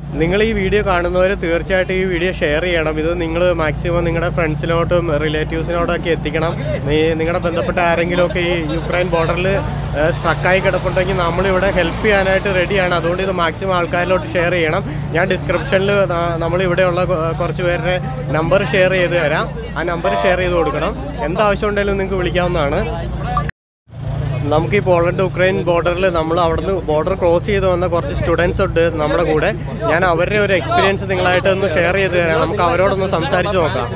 നിങ്ങൾ ഈ വീഡിയോ കാണുന്നവർ തീർച്ചയായിട്ടും ഈ വീഡിയോ ഷെയർ ചെയ്യണം ഇത് നിങ്ങൾ മാക്സിമം നിങ്ങളുടെ ഫ്രണ്ട്സിനോട്ടും റിലേറ്റീവ്സിനോടൊക്കെ എത്തിക്കണം നീ- നിങ്ങളുടെ ബന്ധപ്പെട്ട ആരെങ്കിലുമൊക്കെ ഈ യുക്രൈൻ ബോർഡറിൽ സ്ട്രക്കായി കിടപ്പുണ്ടെങ്കിൽ നമ്മളിവിടെ ഹെൽപ്പ് ചെയ്യാനായിട്ട് റെഡിയാണ് അതുകൊണ്ട് ഇത് മാക്സിമം ആൾക്കാരിലോട്ട് ഷെയർ ചെയ്യണം ഞാൻ ഡിസ്ക്രിപ്ഷനിൽ നമ്മളിവിടെയുള്ള കൊ- കുറച്ച് പേരുടെ നമ്പർ ഷെയർ ചെയ്ത് തരാം ആ നമ്പർ ഷെയർ ചെയ്ത് കൊടുക്കണം എന്താവശ്യം ഉണ്ടെങ്കിലും നിങ്ങൾക്ക് വിളിക്കാവുന്നതാണ് നമുക്ക് ഈ പോളണ്ട് ഉക്രൈൻ ബോർഡറിൽ നമ്മൾ അവിടുന്ന് ബോർഡർ ക്രോസ് ചെയ്ത് വന്ന കുറച്ച് സ്റ്റുഡൻസ് ഉണ്ട് നമ്മുടെ കൂടെ ഞാൻ അവരുടെ ഒരു എക്സ്പീരിയൻസ് നിങ്ങളായിട്ട് ഒന്ന് ഷെയർ ചെയ്ത് തരാം നമുക്ക് അവരോടൊന്ന് സംസാരിച്ച് നോക്കാം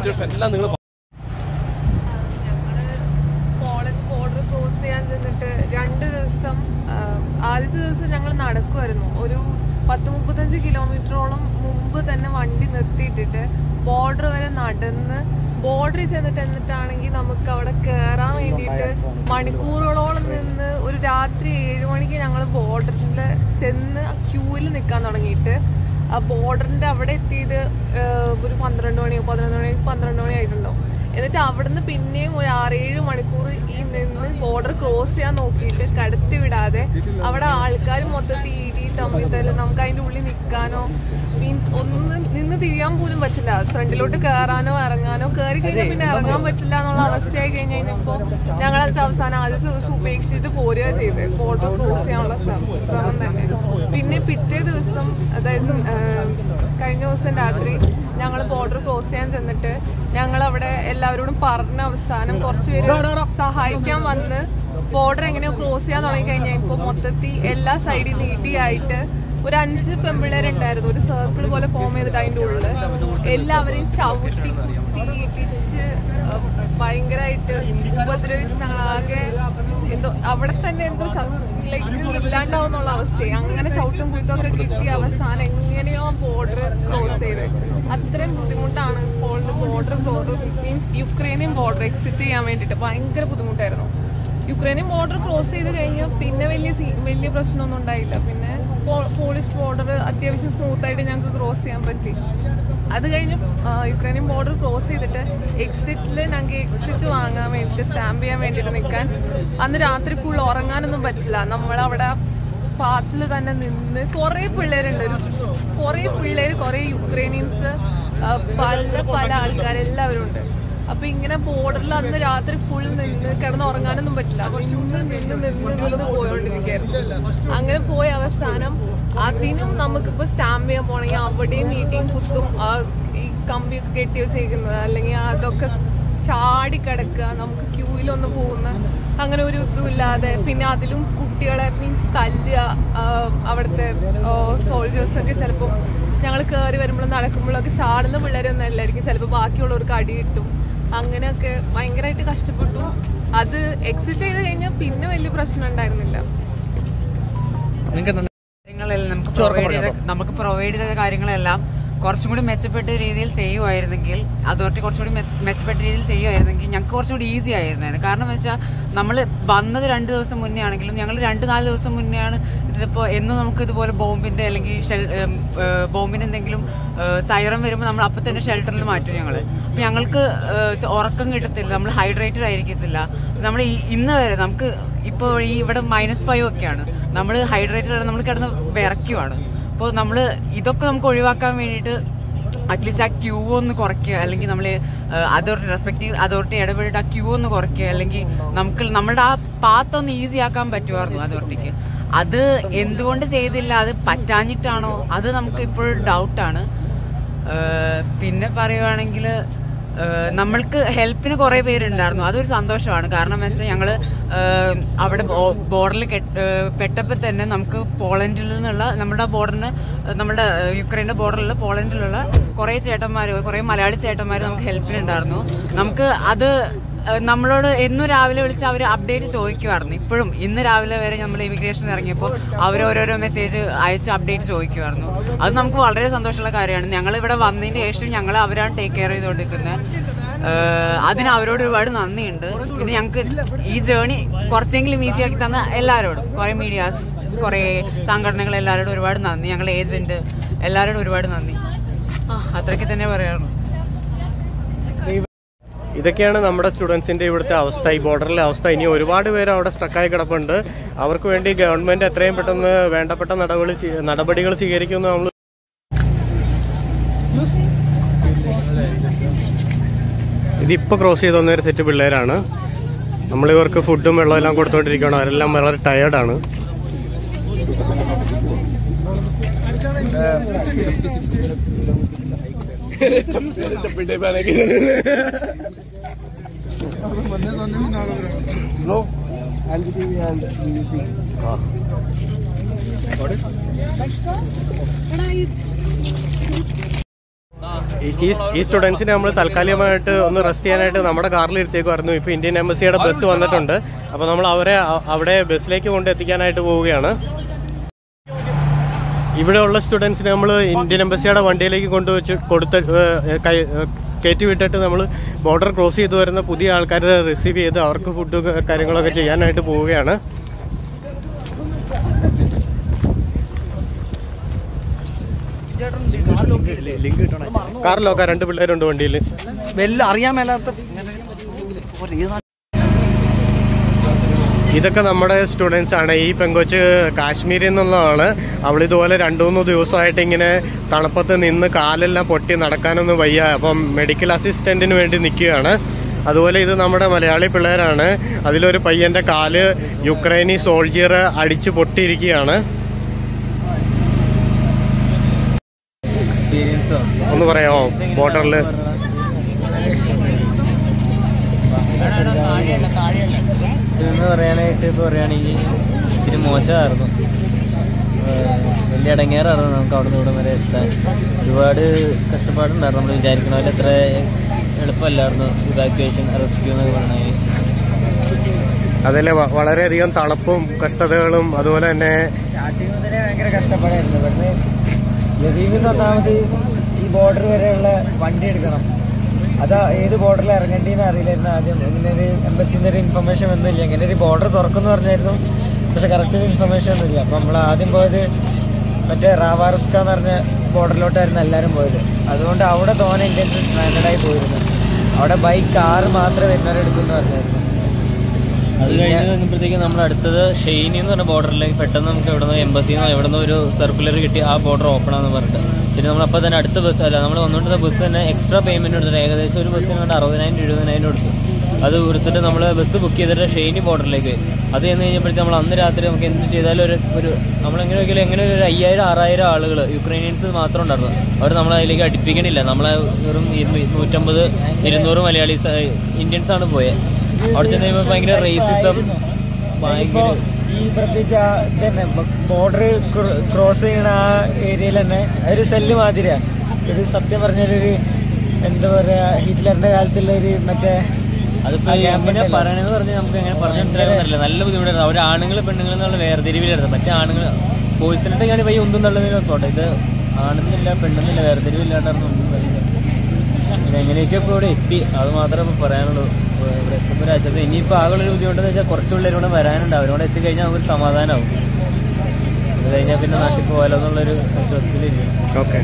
ഞങ്ങള് പോളണ്ട് ബോർഡർ ക്രോസ് ചെയ്യാൻ ചെന്നിട്ട് രണ്ട് ദിവസം ആ, ആദ്യത്തെ ദിവസം ഞങ്ങൾ നടക്കുമായിരുന്നു ഒരു പത്ത് മുപ്പത്തഞ്ച് കിലോമീറ്ററോളം മുമ്പ് തന്നെ വണ്ടി നിർത്തിയിട്ടിട്ട് ബോർഡർ വരെ നടന്ന് ബോർഡറിൽ ചെന്നിട്ട് എന്നിട്ടാണെങ്കിൽ നമുക്ക് അവിടെ കയറാൻ വേണ്ടിയിട്ട് മണിക്കൂറുകളോളം നിന്ന് ഒരു രാത്രി ഏഴ് മണിക്ക് ഞങ്ങൾ ബോർഡറിൽ ചെന്ന് ക്യൂവിൽ നിൽക്കാൻ തുടങ്ങിയിട്ട് ആ ബോർഡറിന്റെ അവിടെ എത്തിയത് ഏഹ്, ഒരു പന്ത്രണ്ട് മണിയോ പതിനൊന്ന് മണി പന്ത്രണ്ട് മണി ആയിട്ടുണ്ടോ എന്നിട്ട് അവിടുന്ന് പിന്നെയും ഒരു ആറേഴ് മണിക്കൂർ ഈ നിന്ന് ബോർഡർ ക്രോസ് ചെയ്യാൻ നോക്കിയിട്ട് കടത്തി വിടാതെ അവിടെ ആൾക്കാർ മൊത്തത്തിൽ ഇടി തമ്മിൽ നമുക്ക് അതിൻ്റെ ഉള്ളിൽ നിൽക്കാനോ മീൻസ് ഒന്ന് നിന്ന് തിരിയാൻ പോലും പറ്റില്ല ഫ്രണ്ടിലോട്ട് കയറാനോ ഇറങ്ങാനോ കയറി കഴിഞ്ഞാൽ പിന്നെ ഇറങ്ങാൻ പറ്റില്ല എന്നുള്ള അവസ്ഥയായി കഴിഞ്ഞ് കഴിഞ്ഞപ്പോൾ ഞങ്ങൾ അതിന്റെ അവസാനം ആദ്യത്തെ ദിവസം ഉപേക്ഷിച്ചിട്ട് പോരുക ചെയ്ത് ബോർഡർ ക്രോസ് ചെയ്യാനുള്ള ശ്രമം ശ്രമം തന്നെ പിന്നെ പിറ്റേ ദിവസം അതായത് ആഹ്, കഴിഞ്ഞ ദിവസം രാത്രി ഞങ്ങൾ ബോർഡർ ക്രോസ് ചെയ്യാൻ ചെന്നിട്ട് ഞങ്ങൾ അവിടെ എല്ലാവരോടും പറഞ്ഞ അവസാനം കുറച്ച് പേര് സഹായിക്കാൻ വന്ന് ബോർഡർ എങ്ങനെയോ ക്രോസ് ചെയ്യാൻ തുടങ്ങി കഴിഞ്ഞപ്പോൾ മൊത്തത്തിൽ എല്ലാ സൈഡിൽ നിന്ന് ഇടിയായിട്ട് ഒരു അഞ്ച് പെമ്പിള്ളേരുണ്ടായിരുന്നു ഒരു സർക്കിൾ പോലെ ഫോം ചെയ്തിട്ട് അതിൻ്റെ ഉള്ളിൽ എല്ലാവരെയും ചവിട്ടി കുത്തി ഇടിച്ച് ആഹ്, ഭയങ്കരമായിട്ട് ഉപദ്രവിച്ച് ഞങ്ങളാകെ എന്തോ അവിടെ തന്നെ എന്തോ ലൈക്ക് ഇല്ലാണ്ടാവുന്നുള്ള അവസ്ഥയായി അങ്ങനെ ചവിട്ടും കുത്തും ഒക്കെ കിട്ടി അവസാനം എങ്ങനെയോ ബോർഡർ ക്രോസ് ചെയ്ത് അത്രയും ബുദ്ധിമുട്ടാണ് പോളിന്റെ border means Ukrainian border exit ചെയ്യാൻ വേണ്ടിയിട്ട് ഭയങ്കര ബുദ്ധിമുട്ടായിരുന്നു യുക്രൈനിയൻ ബോർഡർ ക്രോസ് ചെയ്ത് കഴിഞ്ഞ് പിന്നെ വലിയ സീ- വലിയ പ്രശ്നമൊന്നും ഉണ്ടായില്ല പിന്നെ പോ- പോളിഷ് ബോർഡർ അത്യാവശ്യം സ്മൂത്ത് ആയിട്ട് ഞങ്ങൾക്ക് ക്രോസ് ചെയ്യാൻ പറ്റി അത് കഴിഞ്ഞ് ആ, യുക്രൈനിയൻ ബോർഡർ ക്രോസ് ചെയ്തിട്ട് എക്സിറ്റിൽ ഞങ്ങൾക്ക് എക്സിറ്റ് വാങ്ങാൻ വേണ്ടിയിട്ട് സ്റ്റാമ്പ് ചെയ്യാൻ വേണ്ടിയിട്ട് നിൽക്കാൻ അന്ന് രാത്രി ഫുൾ ഉറങ്ങാനൊന്നും പറ്റില്ല നമ്മളവിടെ പാത്തിൽ തന്നെ നിന്ന് കുറേ പിള്ളേരുണ്ട് ഒരു കുറേ പിള്ളേർ കുറേ യുക്രൈനിയൻസ് ആ, പല പല ആൾക്കാരെല്ലാവരും ഉണ്ട് അപ്പൊ ഇങ്ങനെ ബോർഡറിൽ അന്ന് രാത്രി ഫുൾ നിന്ന് കിടന്ന് ഉറങ്ങാനൊന്നും പറ്റില്ല നിന്ന് നിന്ന് നിന്ന് നിന്ന് പോയോണ്ടിരിക്കായിരുന്നു അങ്ങനെ പോയ അവസാനം അതിനും നമുക്കിപ്പോ സ്റ്റാമ്പ് ചെയ്യാൻ പോണെങ്കിൽ അവിടെയും മീറ്റിംഗ് കുത്തും ആ ഈ കമ്പി കെട്ടി വെച്ചേക്കുന്നത് അല്ലെങ്കിൽ അതൊക്കെ ചാടി കിടക്കുക നമുക്ക് ക്യൂവിലൊന്നും പോകുന്ന അങ്ങനെ ഒരു ഇതുമില്ലാതെ പിന്നെ അതിലും കുട്ടികളെ മീൻസ് തല്ലുക ആ, അവിടുത്തെ സോൾജേഴ്സൊക്കെ ചിലപ്പോൾ ഞങ്ങൾ കയറി വരുമ്പോഴും നടക്കുമ്പോഴൊക്കെ ചാടുന്ന പിള്ളേരൊന്നും അല്ലായിരിക്കും ചിലപ്പോൾ ബാക്കിയുള്ളവർക്ക് അടി കിട്ടും അങ്ങനെയൊക്കെ ഭയങ്കരമായിട്ട് കഷ്ടപ്പെട്ടു അത് എക്സിറ്റ് ചെയ്ത് കഴിഞ്ഞാൽ പിന്നെ വലിയ പ്രശ്നം ഉണ്ടായിരുന്നില്ല കാര്യങ്ങളെല്ലാം നമുക്ക് പ്രൊവൈഡ് ചെയ്ത നമുക്ക് പ്രൊവൈഡ് ചെയ്ത കാര്യങ്ങളെല്ലാം കുറച്ചും കൂടി മെച്ചപ്പെട്ട രീതിയിൽ ചെയ്യുമായിരുന്നെങ്കിൽ അതോറിറ്റി കുറച്ചുകൂടി മെ- മെച്ചപ്പെട്ട രീതിയിൽ ചെയ്യുമായിരുന്നെങ്കിൽ ഞങ്ങൾക്ക് കുറച്ചുകൂടി ഈസി ആയിരുന്നേനെ കാരണം എന്ന് വെച്ചാൽ നമ്മൾ വന്നത് രണ്ട് ദിവസം മുന്നേ ആണെങ്കിലും ഞങ്ങൾ രണ്ട് നാല് ദിവസം മുന്നെയാണ് ഇതിപ്പോൾ എന്നും നമുക്ക് ഇതുപോലെ ബോംബിൻ്റെ അല്ലെങ്കിൽ ഷെൽ ബോംബിന് എന്തെങ്കിലും സൈറം വരുമ്പോൾ നമ്മൾ അപ്പം തന്നെ ഷെൽട്ടറിൽ മാറ്റും ഞങ്ങൾ അപ്പോൾ ഞങ്ങൾക്ക് ഏഹ്, ച- ഉറക്കം കിട്ടത്തില്ല നമ്മൾ ഹൈഡ്രേറ്റഡ് ആയിരിക്കത്തില്ല നമ്മൾ ഈ ഇന്ന് വരെ നമുക്ക് ഇപ്പോൾ ഈ ഇവിടെ മൈനസ് ഫൈവ് ഒക്കെയാണ് നമ്മൾ ഹൈഡ്രേറ്റഡ് ആണ് നമ്മൾ കിടന്ന് വിറയ്ക്കുവാണ് അപ്പോൾ നമ്മൾ ഇതൊക്കെ നമുക്ക് ഒഴിവാക്കാൻ വേണ്ടിയിട്ട് അറ്റ്ലീസ്റ്റ് ആ ക്യൂ ഒന്ന് കുറയ്ക്കുക അല്ലെങ്കിൽ നമ്മൾ അതോറിറ്റി റെസ്പെക്റ്റീവ് അതോറിറ്റി ഇടപെട്ടിട്ട് ആ ക്യൂ ഒന്ന് കുറയ്ക്കുക അല്ലെങ്കിൽ നമുക്ക് നമ്മളുടെ ആ പാത്ത് ഒന്ന് ഈസി ആക്കാൻ പറ്റുമായിരുന്നു അതോറിറ്റിക്ക് അത് എന്തുകൊണ്ട് ചെയ്തില്ല അത് പറ്റാഞ്ഞിട്ടാണോ അത് നമുക്ക് ഇപ്പോഴും ഡൗട്ടാണ് പിന്നെ പറയുവാണെങ്കിൽ നമ്മൾക്ക് ഹെൽപ്പിന് കുറേ പേരുണ്ടായിരുന്നു അതൊരു സന്തോഷമാണ് കാരണം എന്ന് വെച്ചാൽ ഞങ്ങൾ അവിടെ ബോർഡറിൽ പെട്ടപ്പോൾ തന്നെ നമുക്ക് പോളണ്ടിൽ നിന്നുള്ള നമ്മുടെ ബോർഡറിന് നമ്മുടെ ഏഹ്, യുക്രൈൻ്റെ ബോർഡറിൽ പോളണ്ടിലുള്ള കുറേ ചേട്ടന്മാർ കുറേ മലയാളി ചേട്ടന്മാർ നമുക്ക് ഹെൽപ്പിനുണ്ടായിരുന്നു നമുക്ക് അത് ഏഹ്, നമ്മളോട് എന്നും രാവിലെ വിളിച്ച് അവർ അപ്ഡേറ്റ് ചോദിക്കുമായിരുന്നു ഇപ്പോഴും ഇന്ന് രാവിലെ വരെ നമ്മൾ ഇമിഗ്രേഷൻ ഇറങ്ങിയപ്പോൾ അവർ ഓരോരോ മെസ്സേജ് അയച്ച് അപ്ഡേറ്റ് ചോദിക്കുമായിരുന്നു അത് നമുക്ക് വളരെ സന്തോഷമുള്ള കാര്യമാണ് ഞങ്ങൾ ഇവിടെ വന്നതിന് ശേഷം ഞങ്ങൾ അവരാണ് ടേക്ക് കെയർ ചെയ്തുകൊണ്ടിരിക്കുന്നത് ഏഹ് അതിന് അവരോട് ഒരുപാട് നന്ദിയുണ്ട് പിന്നെ ഞങ്ങൾക്ക് ഈ ജേണി കുറച്ചെങ്കിലും ഈസി ആക്കി തന്ന എല്ലാവരോടും കുറേ മീഡിയാസ് കുറേ സംഘടനകൾ എല്ലാവരോടും ഒരുപാട് നന്ദി ഞങ്ങളുടെ ഏജൻറ്റ് എല്ലാവരോടും ഒരുപാട് നന്ദി ആ അത്രയ്ക്ക് തന്നെ പറയാറുള്ളൂ ഇതൊക്കെയാണ് നമ്മുടെ സ്റ്റുഡൻസിൻ്റെ ഇവിടുത്തെ അവസ്ഥ ഈ ബോർഡറിലെ അവസ്ഥ ഇനി ഒരുപാട് പേര് അവിടെ സ്ട്രക്കായി കിടപ്പുണ്ട് അവർക്ക് വേണ്ടി ഗവൺമെൻറ് എത്രയും പെട്ടെന്ന് വേണ്ടപ്പെട്ട നടപടി സ്വീ- നടപടികൾ സ്വീകരിക്കുമെന്ന് നമ്മൾ ഇതിപ്പോൾ ക്രോസ് ചെയ്ത് വന്ന ഒരു സെറ്റ് പിള്ളേരാണ് നമ്മൾ ഇവർക്ക് ഫുഡും വെള്ളവും എല്ലാം കൊടുത്തുകൊണ്ടിരിക്കുകയാണ് അവരെല്ലാം വളരെ ടയേർഡാണ് ഈ- ഈ ഈ സ്റ്റുഡൻസിനെ നമ്മൾ താൽക്കാലികമായിട്ട് ഒന്ന് റെസ്റ്റ് ചെയ്യാനായിട്ട് നമ്മുടെ കാറിൽ ഇരുത്തേക്കുമായിരുന്നു ഇപ്പോൾ ഇന്ത്യൻ എംബസിയുടെ ബസ് വന്നിട്ടുണ്ട് അപ്പോൾ നമ്മൾ അവരെ അ- അവിടെ ബസ്സിലേക്ക് കൊണ്ട് എത്തിക്കാനായിട്ട് പോവുകയാണ് ഇവിടെയുള്ള സ്റ്റുഡൻസിനെ നമ്മൾ ഇന്ത്യൻ എംബസിയുടെ വണ്ടിയിലേക്ക് കൊണ്ടുവച്ച് കൊടുത്ത് ഏഹ്, കൈ ഏഹ്, കയറ്റി വിട്ടിട്ട് നമ്മൾ ബോർഡർ ക്രോസ് ചെയ്ത് വരുന്ന പുതിയ ആൾക്കാരെ റിസീവ് ചെയ്ത് അവർക്ക് ഫുഡ് കാര്യങ്ങളൊക്കെ ചെയ്യാനായിട്ട് പോവുകയാണ് കാറിലൊക്കെ രണ്ട് പിള്ളേരുണ്ട് വണ്ടിയിൽ വല്ല അറിയാൻ മേലാത്ത ഇതൊക്കെ നമ്മുടെ സ്റ്റുഡൻസ് ആണ് ഈ പെങ്കൊച്ച് കാശ്മീരിൽ നിന്നുള്ളതാണ് അവൾ ഇതുപോലെ രണ്ടു മൂന്ന് ദിവസമായിട്ട് ഇങ്ങനെ തണുപ്പത്ത് നിന്ന് കാലെല്ലാം പൊട്ടി നടക്കാനൊന്നും വയ്യ അപ്പം മെഡിക്കൽ അസിസ്റ്റന്റിന് വേണ്ടി നിൽക്കുകയാണ് അതുപോലെ ഇത് നമ്മുടെ മലയാളി പിള്ളേരാണ് അതിലൊരു പയ്യന്റെ കാല് യുക്രൈനി സോൾജിയർ അടിച്ച് പൊട്ടിയിരിക്കുകയാണ് എക്സ്പീരിയൻസോ ഒന്ന് പറയാമോ ബോർഡറിൽ എന്ന് പറയാനായിട്ട് ഇപ്പോൾ പറയുകയാണെങ്കിൽ ഇച്ചിരി മോശമായിരുന്നു ഏഹ് വലിയ ഇടങ്ങേറായിരുന്നു നമുക്ക് അവിടെ നിന്ന് ഇവിടം വരെ എത്താൻ ഒരുപാട് കഷ്ടപ്പാടുണ്ടായിരുന്നു നമ്മൾ വിചാരിക്കുന്ന പോലെ അത്ര എളുപ്പമല്ലായിരുന്നു ഇവാക്യുവേഷൻ റെസ്ക്യൂ എന്നൊക്കെ പറഞ്ഞാൽ അതല്ലേ വ- വളരെയധികം തണുപ്പും കഷ്ടതകളും അതുപോലെ തന്നെ സ്റ്റാർട്ടിങ് മുതലേ ഭയങ്കര കഷ്ടപ്പാടായിരുന്നു ഇവിടുന്ന് ലതീവിൽ നിന്ന് ഒന്നാമത് ഈ ബോർഡർ വരെയുള്ള വണ്ടി എടുക്കണം അത് ഏത് ബോർഡറിൽ ഇറങ്ങേണ്ടിന്ന് അറിയില്ലായിരുന്നു ആദ്യം ഇങ്ങനെ ഒരു എംബസിന്റെ ഒരു ഇൻഫർമേഷൻ ഒന്നുമില്ല ഇങ്ങനെ ഒരു ബോർഡർ തുറക്കുന്നു പറഞ്ഞായിരുന്നു പക്ഷെ കറക്റ്റ് ഇൻഫർമേഷൻ ഒന്നുമില്ല അപ്പം നമ്മൾ ആദ്യം പോയത് മറ്റേ റാവാറുസ്ക എന്ന് പറഞ്ഞ ബോർഡറിലോട്ടായിരുന്നു എല്ലാവരും പോയത് അതുകൊണ്ട് അവിടെ തോനെ ഇന്ത്യൻസ് സ്റ്റാൻഡേർഡായി പോയിരുന്നു അവിടെ ബൈക്ക് കാർ മാത്രമേ വരുന്നവരെടുക്കുമെന്ന് പറഞ്ഞായിരുന്നു അത് കഴിഞ്ഞ് വന്നപ്പോഴത്തേക്കും നമ്മൾ അടുത്തത് ഷെയ്നി എന്ന് പറഞ്ഞ ബോർഡറിലേക്ക് പെട്ടെന്ന് നമുക്ക് എവിടെ നിന്ന് എംബസിയിൽ നിന്ന് എവിടെ നിന്ന് ഒരു സർക്കുലർ കിട്ടി ആ ബോർഡർ ഓപ്പൺ ആണെന്ന് പറഞ്ഞിട്ട് ശരി നമ്മൾ അപ്പോൾ തന്നെ അടുത്ത ബസ് അല്ല നമ്മൾ വന്നുകൊണ്ടിരുന്ന ബസ് തന്നെ എക്സ്ട്രാ പേയ്മെന്റ് എടുത്തിട്ട് ഏകദേശം ഒരു ബസ്സിന് കൊണ്ട് അറുപതിനായിരം എഴുപതിനായിരം എടുത്തു അത് കൊടുത്തിട്ട് നമ്മൾ ബസ് ബുക്ക് ചെയ്തിട്ട് ഷെയ്നി ബോർഡറിലേക്ക് പോയി അത് ചെന്ന് കഴിഞ്ഞപ്പോഴത്തേക്ക് നമ്മൾ അന്ന് രാത്രി നമുക്ക് എന്ത് ചെയ്താലും ഒരു ഒരു നമ്മളെങ്ങനെ നോക്കിയാലും എങ്ങനെ ഒരു അയ്യായിരം ആറായിരം ആളുകൾ യുക്രൈനിയൻസ് മാത്രം ഉണ്ടായിരുന്നു അവർ നമ്മളെ അതിലേക്ക് അടുപ്പിക്കണില്ല നമ്മളെ വെറും ഇരുന്നൂ- നൂറ്റമ്പത് ഇരുന്നൂറ് മലയാളീസ് ഇന്ത്യൻസ് ആണ് പോയത് അവിടെ ചെന്ന് കഴിയുമ്പോൾ ഭയങ്കര റേസിസം ഭയങ്കര ഈ പ്രത്യേകിച്ച് ആ തന്നെ ബോർഡർ ക്രോസ് ചെയ്യണ ആ ഏരിയയിൽ തന്നെ ഒരു സെല്ല് മാതിരിയാ ഒരു സത്യം പറഞ്ഞൊരു എന്താ പറയാ ഹിറ്റ്ലറിന്റെ കാലത്തുള്ള ഒരു മറ്റേ അതിപ്പോ എങ്ങനെ പറയണെന്ന് പറഞ്ഞാൽ നമുക്ക് എങ്ങനെ പറഞ്ഞു മനസ്സിലാക്കുന്നില്ല നല്ല ബുദ്ധിമുട്ടായിരുന്നു അവർ ആണുങ്ങൾ പെണ്ണുങ്ങൾ എന്നുള്ള വേർതിരിവിലായിരുന്നു മറ്റേ ആണുങ്ങൾ ബോയ്സിനിട്ട് ഞാൻ പയ്യ ഒന്നും തള്ളുന്നതിന് നോക്കട്ടെ ഇത് ആണെന്നില്ല പെണ്ണെന്നില്ല വേർതിരിവില്ലാണ്ടായിരുന്നു ഒന്നും കഴിയില്ല പിന്നെ എങ്ങനെയൊക്കെ ഇപ്പോൾ ഇവിടെ എത്തി അത് മാത്രമേ ഇപ്പോൾ പറയാനുള്ളൂ ഇപ്പൊ ഇവിടെ എത്തുമ്പോൾ ഒരു ആശ്വാസം ഇനിയിപ്പോൾ ആകെയുള്ളൊരു ബുദ്ധിമുട്ടെന്ന് വെച്ചാൽ കുറച്ച് പിള്ളേർ ഇവിടെ വരാനുണ്ട് അവരോട് എത്തിക്കഴിഞ്ഞാൽ നമുക്കൊരു സമാധാനമാവും അത് കഴിഞ്ഞാൽ പിന്നെ നാട്ടിൽ പോകാലോ എന്നുള്ളൊരു വിശ്വാസത്തിലിരിക്കും ഓക്കെ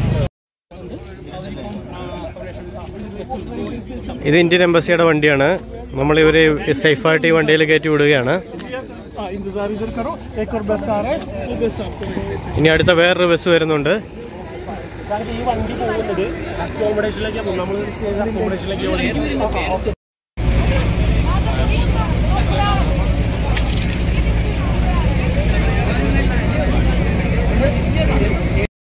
ഇത് ഇന്ത്യൻ എംബസിയുടെ വണ്ടിയാണ് നമ്മൾ ഇവരെ സേഫായിട്ട് ഈ വണ്ടിയിൽ കയറ്റി വിടുകയാണ് इंतजार इधर करो एक और बस आ रहा है वो बस आपको ഇനി അടുത്ത വേറൊരു ബസ് വരുന്നുണ്ട് ഈ വണ്ടി പോകുന്നത് അക്കോമഡേഷനിലേക്ക് പോകും നമ്മൾ അക്കോമഡേഷനിലേക്ക്